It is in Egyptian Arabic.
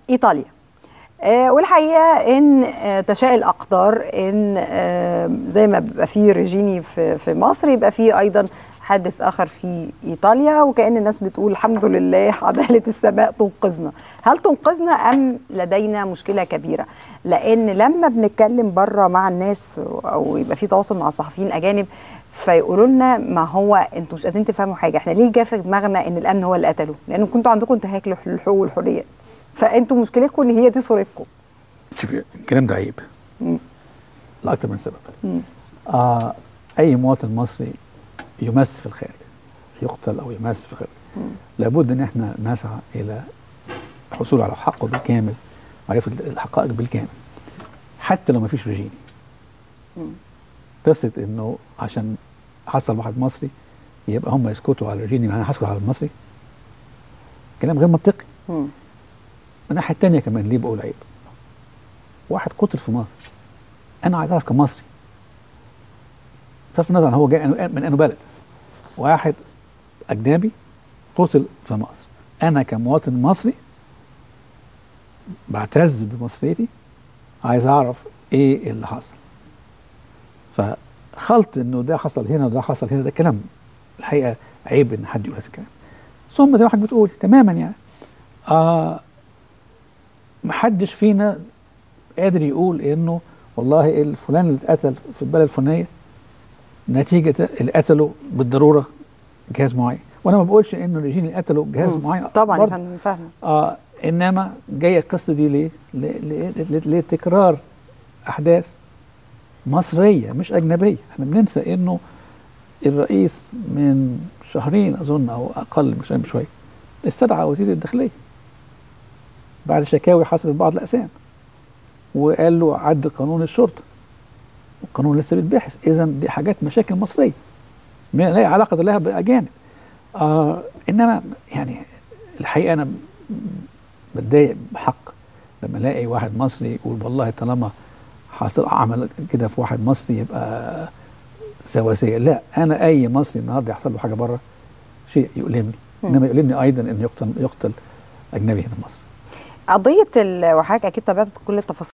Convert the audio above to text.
ايطاليا آه، والحقيقه ان آه، تشاء الاقدار ان آه، زي ما بيبقى في ريجيني في في مصر يبقى في ايضا حادث اخر في ايطاليا وكان الناس بتقول الحمد لله عداله السماء تنقذنا هل تنقذنا ام لدينا مشكله كبيره لان لما بنتكلم بره مع الناس او يبقى في تواصل مع الصحفيين الاجانب فيقولوا لنا ما هو انتوا مش قادرين تفهموا حاجه احنا ليه جه في دماغنا ان الامن هو اللي قتله لان كنتوا عندكم انتهاك للحقوق والحريات فانتوا مشكلتكم ان هي دي صورتكم شوفي الكلام ده عيب مم. لاكثر من سبب مم. آه اي مواطن مصري يمس في الخارج يقتل او يمس في الخارج لابد ان احنا نسعى الى الحصول على حقه بالكامل معرفه الحقائق بالكامل حتى لو ما فيش رجيم قصه انه عشان حصل واحد مصري يبقى هم يسكتوا على الرجيني انا هسكت على المصري كلام غير منطقي مم. من الناحيه الثانيه كمان ليه بقول عيب واحد قتل في مصر انا عايز اعرف كمصري بصرف النظر عن هو جاي من انه بلد واحد اجنبي قتل في مصر انا كمواطن مصري بعتز بمصريتي عايز اعرف ايه اللي حصل فخلط انه ده حصل هنا وده حصل هنا ده كلام الحقيقه عيب ان حد يقول هذا الكلام ثم زي ما حضرتك بتقول تماما يعني آه محدش فينا قادر يقول انه والله الفلان اللي اتقتل في البلد الفلانيه نتيجه اللي قتله بالضروره جهاز معين وانا ما بقولش انه الرجيم اللي قتله جهاز مم. معين طبعا يا برضه. فندم فاهمه آه انما جايه القصه دي ليه؟ ل- ل- ل- لتكرار احداث مصريه مش اجنبيه، احنا بننسى انه الرئيس من شهرين اظن او اقل من شهرين بشويه استدعى وزير الداخليه بعد شكاوي حصلت في بعض الاقسام وقال له عد قانون الشرطه القانون لسه بيتبحث اذا دي حاجات مشاكل مصريه ما لا علاقه لها باجانب آه انما يعني الحقيقه انا بتضايق بحق لما الاقي واحد مصري يقول والله طالما حصل عمل كده في واحد مصري يبقى سواسيه لا انا اي مصري النهارده يحصل له حاجه بره شيء يؤلمني انما يؤلمني ايضا ان يقتل يقتل اجنبي هنا في مصر قضيه ال- وحضرتك اكيد تابعت كل التفاصيل